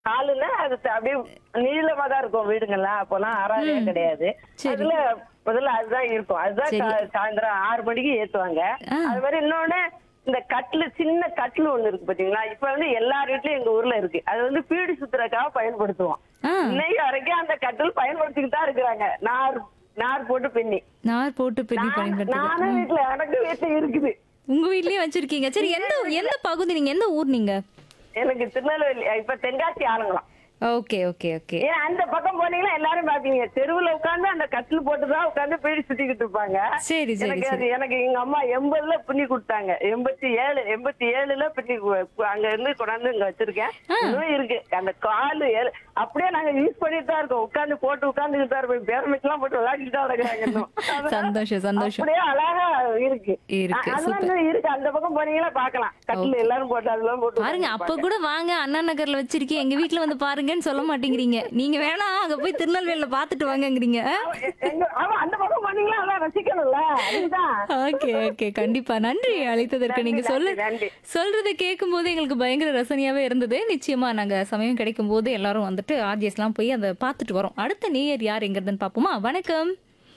ஹாலுன்னா அது த- அப்படியே நீளமா தான் இருக்கும் வீடுங்கெல்லாம் அப்பெல்லாம் அறாவே கிடையாது சரி. அதுல முதல்ல அதுதான் இருக்கும் அதுதான் சரி. கா- சாயந்தரம் ஆறு மணிக்கு ஏத்துவாங்க ஆ. அது மாதிரி இன்னொன்னு இந்த கட்லு சின்ன கட்லு ஒண்ணு இருக்கு பாத்தீங்களா இப்ப வந்து எல்லார் வீட்லயும் எங்க ஊர்ல இருக்கு அது வந்து பீடி சுத்துறதுக்காக பயன்படுத்துவோம் ஆ. இன்னைக்கு வரைக்கும் அந்த கட்டில் பயன்படுத்திக்கிட்டு தான் இருக்கிறாங்க நார் நார் போட்டு பின்னி நார் போட்டு பின்னி நான்- பயன்படுத்துறது நானும் வீட்டுல எனக்கு வீட்டுல இருக்குது உங்க வீட்லயே வச்சிருக்கீங்க சரி எந்த எந்த பகுதி நீங்க எந்த ஊர் நீங்க எனக்கு திருநெல்வேலி இப்ப தென்காசி ஆளுங்களாம் ஓகே ஓகே ஓகே ஏன் அந்த பக்கம் போனீங்கன்னா எல்லாரும் பாப்பீங்க தெருவுல உட்கார்ந்து அந்த கட்டில் போட்டுதான் உட்கார்ந்து பீடி சுத்திக்கிட்டு இருப்பாங்க சரி சரி எனக்கு சரி அது எனக்கு எங்க அம்மா எண்பதுல பின்னி கொடுத்தாங்க எண்பத்தி ஏழு எண்பத்தி ஏழுல பின்னி கு- கு- அங்க இருந்து கொண்டாந்து இங்க வச்சிருக்கேன் இன்னும் இருக்கு அந்த காலு ஏழு- அப்படியே நாங்க யூஸ் பண்ணிட்டு தான் இருக்கோம் உட்கார்ந்து போட்டு உட்கார்ந்துட்டு தான் இருப்போம் பேரமிச்சு எல்லாம் போட்டு விளையாடிட்டு தான் இருக்கிறாங்க இன்னும். அதான் சந்தோஷம் சந்தோஷம் அப்படியே அழகா இருக்கு இருக்கு, அ- அதெல்லாம் இன்னும் இருக்கு அந்த பக்கம் போனீங்கன்னா பாக்கலாம் கட்டில் எல்லாரும் போட்டு அதெல்லாம் போட்டு பாருங்க அப்ப கூட வாங்க அண்ணா நகர்ல வச்சிருக்கேன் எங்க வீட்ல வந்து பாருங்கன்னு சொல்ல மாட்டேங்கிறீங்க நீங்க வேணா அங்க போய் திருநெல்வேலியில பாத்துட்டு வாங்கங்கிறீங்க எங்க- ஆமா அந்த பக்கம் போனீங்களா அதான் ரசிக்கணும்ல அதுதான் ஓகே ஓகே கண்டிப்பா நன்றி அழைத்ததற்கு நீங்க நன்றி, சொல்ல நன்றி. சொல்றதை கேட்கும் போது எங்களுக்கு பயங்கர ரசனையாவே இருந்தது நிச்சயமா நாங்க சமயம் கிடைக்கும் போது எல்லாரும் வந்துட்டு ஆர்ஜிஎஸ் எல்லாம் போய் அதை பார்த்துட்டு வரோம் அடுத்த நேயர் யார் எங்கிறதுன்னு பாப்போமா வணக்கம்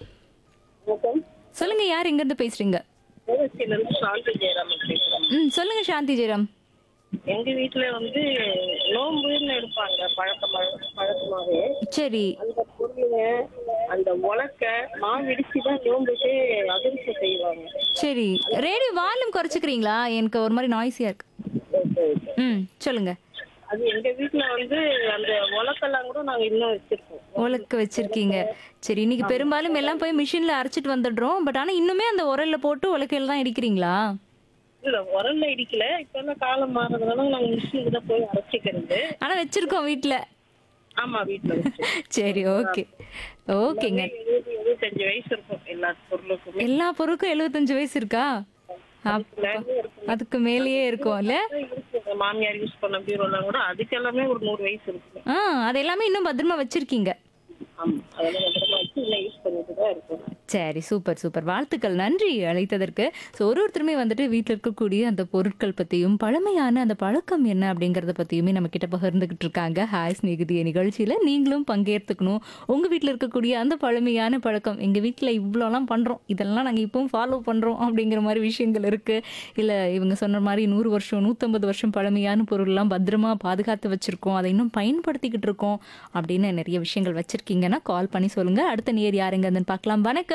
சொல்லுங்க யார் எங்க இருந்து பேசுறீங்க சாந்தி ஜெயராமன் பேசுறேன் ம் சொல்லுங்க சாந்தி ஜெயராம் எங்க வீட்டுல வந்து நோம்புன்னு எடுப்பாங்க பழக்கமா பழக்கமாவே சரி அந்த பொருளுங்க அந்த உலக்க மாவு இடிச்சுதான் நோம்புக்கு அதிர்ச்சி செய்வாங்க சரி ரேடியோ வால்யூம் குறைச்சிக்கிறீங்களா எனக்கு ஒரு மாதிரி நாய்ஸியா இருக்கு ம் சொல்லுங்க அது எங்க வீட்டுல வந்து அந்த உலக்கெல்லாம் கூட நாங்க இன்னும் வச்சிருக்கோம் உலக்க வச்சிருக்கீங்க சரி இன்னைக்கு பெரும்பாலும் எல்லாம் போய் மிஷின்ல அரைச்சிட்டு வந்துடுறோம் பட் ஆனா இன்னுமே அந்த உரல்ல போட்டு உலக்கையில தான் இடிக்கிறீங்களா இல்ல உரல்ல இடிக்கல இப்ப எல்லாம் காலம் மாறதுனால நாங்க மிஷினுக்கு தான் போய் அரைச்சிக்கிறது ஆனா வச்சிருக்கோம் வீட்ல ஆமா வீட்டுல வச்சு சரி ஓகே ஓகேங்க எழுபது எழுபத்தஞ்சு வயசு இருக்கும் எல்லா பொருளுக்குமே எல்லா பொருளுக்கும் எழுபத்தஞ்சு வயசு இருக்கா அப்ப- மேலேயே இருக்கும் அதுக்கு மேலேயே இருக்கும்ல இருக்கு. எங்க மாமியார் யூஸ் பண்ண பீரோலாம் கூட அதுக்கு எல்லாமே ஒரு நூறு வயசு இருக்கு ஆ அது எல்லாமே இன்னும் பத்திரமா வச்சிருக்கீங்க ஆமா அதெல்லாம் பத்திரமா வச்சு இன்னும் யூஸ் பண்ணிட்டு தான் இருக்கோம் சரி சூப்பர் சூப்பர் வாழ்த்துக்கள் நன்றி அழைத்ததற்கு ஸோ ஒரு ஒருத்தருமே வந்துட்டு வீட்டில் இருக்கக்கூடிய அந்த பொருட்கள் பற்றியும் பழமையான அந்த பழக்கம் என்ன அப்படிங்கிறத பற்றியுமே நம்ம கிட்ட பகிர்ந்துகிட்டு இருக்காங்க ஹாய் ஸ்நேகிதிய நிகழ்ச்சியில் நீங்களும் பங்கேற்றுக்கணும் உங்கள் வீட்டில் இருக்கக்கூடிய அந்த பழமையான பழக்கம் எங்கள் வீட்டில் இவ்வளோலாம் பண்ணுறோம் இதெல்லாம் நாங்கள் இப்பவும் ஃபாலோ பண்ணுறோம் அப்படிங்கிற மாதிரி விஷயங்கள் இருக்குது இல்லை இவங்க சொன்ன மாதிரி நூறு வருஷம் நூற்றம்பது வருஷம் பழமையான பொருள்லாம் பத்திரமா பாதுகாத்து வச்சுருக்கோம் அதை இன்னும் பயன்படுத்திக்கிட்டு இருக்கோம் அப்படின்னு நிறைய விஷயங்கள் வச்சுருக்கீங்கன்னா கால் பண்ணி சொல்லுங்கள் அடுத்த நேர் யாருங்கன்னு பார்க்கலாம் வணக்கம்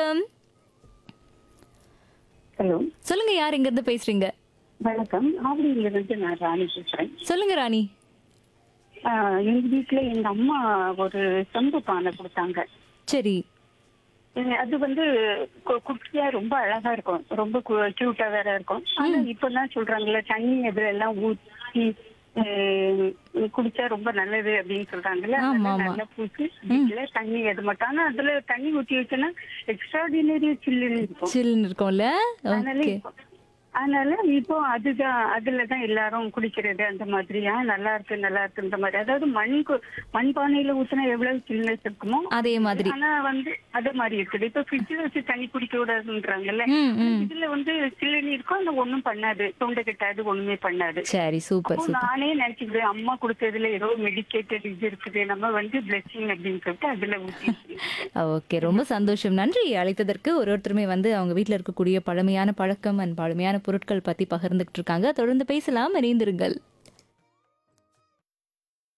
ஹலோ சொல்லுங்க யார் எங்க இருந்து பேசுறீங்க வணக்கம் ஆவடியிலிருந்து நான் ராணி பேசுறேன் சொல்லுங்க ராணி ஆஹ் எங்க வீட்டுல எங்க அம்மா ஒரு செம்பு பானை கொடுத்தாங்க சரி அஹ் அது வந்து கு- குட்டியா ரொம்ப அழகா இருக்கும் ரொம்ப கியூட்டா வேற இருக்கும் ஆனா இப்பதான் சொல்றாங்கல்ல தண்ணி அதுல எல்லாம் ஊத்தி அஹ் குடிச்சா ரொம்ப நல்லது அப்படின்னு சொல்றாங்கல்ல ஆமா, அதெல்லாம் ஆமா. நல்லா பூசி வீட்டுல தண்ணி எது மட்டும் ஆனா அதுல தண்ணி ஊத்தி வச்சோன்னா எக்ஸ்ட்ராடினரி சில்லுன்னு இருக்கும் சில்லுன்னு இருக்கும்ல அதனால ஓகே இப்போ- அதனால இப்போ அதுதான் அதுலதான் எல்லாரும் குடிக்கிறது அந்த மாதிரியா நல்லா இருக்கு நல்லா இருக்கு இந்த மாதிரி அதாவது மண் கு- மண் பானையில ஊத்துனா எவ்வளவு சில்னஸ் இருக்குமோ அதே மாதிரி ஆனா வந்து அது மாதிரி இருக்குது இப்ப ஃப்ரிட்ஜ்ல வச்சு தண்ணி குடிக்க கூடாதுன்றாங்கல்ல ம் ம் இதுல வந்து சில்லுன்னு இருக்கும் ஆனா ஒண்ணும் பண்ணாது தொண்டை கட்டாது ஒண்ணுமே பண்ணாது சரி சூப்பர் அப்போ சூப்பர் நானே நினைச்சுக்கிறேன் அம்மா கொடுத்ததுல ஏதோ மெடிக்கேட்டட் இது இருக்குது நம்ம வந்து பிளெஸிங் அப்படின்னு சொல்லிட்டு அதுல ஊத்தி ஓகே ரொம்ப சந்தோஷம் நன்றி அழைத்ததற்கு ஒரு ஒருத்தருமே வந்து அவங்க வீட்டில் இருக்கக்கூடிய பழமையான பழக்கம் அண்ட் பழமையான பொருட்கள் பற்றி பகிர்ந்துகிட்டு இருக்காங்க தொடர்ந்து பேசலாம் இணைந்திருங்கள்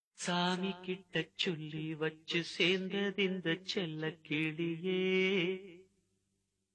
சாமி கிட்ட சொல்லி வச்சு சேர்ந்தது இந்த செல்ல கிளியே